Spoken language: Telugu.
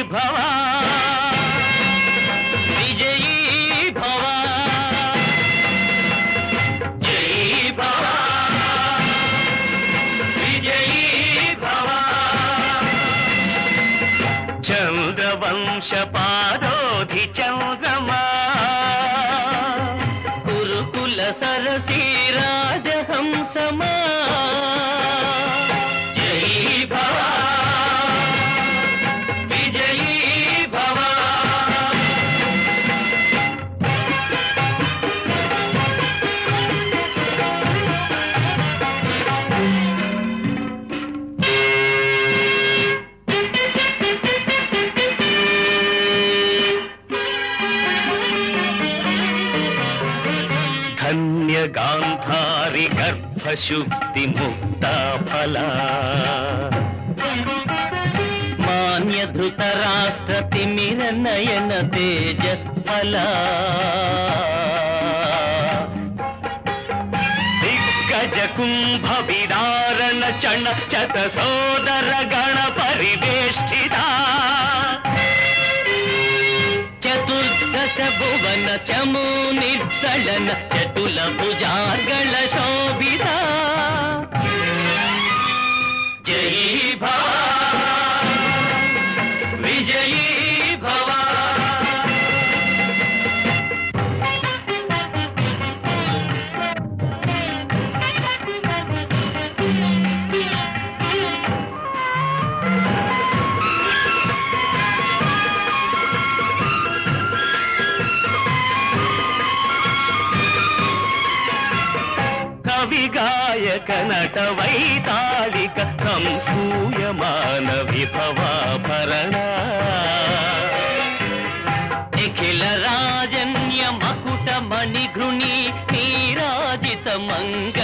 భవ విజయీ భవ జై భవ విజయీ భవ చంద్రవంశ పాదోధి చంద్రమా కురుకుల సరసీ రాజహంసమా జై భవ విజయీ భవ ధన్య గాంధారి గర్భశుద్ధి ముక్త ఫలా మాన్య ధృత రాష్ట్ర తిమిర నయన తేజ ఫలా దిగ్గజ కుంభ విదారణ చణ చత సోదర గణ పరివేష్టితా చతుర్దశ భువన చమూ నిర్దళన చటుల భుజార్గళ శోభిత జై భవ విజయీ భవ కవి గాయక నట వైతాళిక సంస్కూయమాన విభవాభరణ నిఖిల రాజన్య మకుట మణిఘృణి నీరాజిత మంగ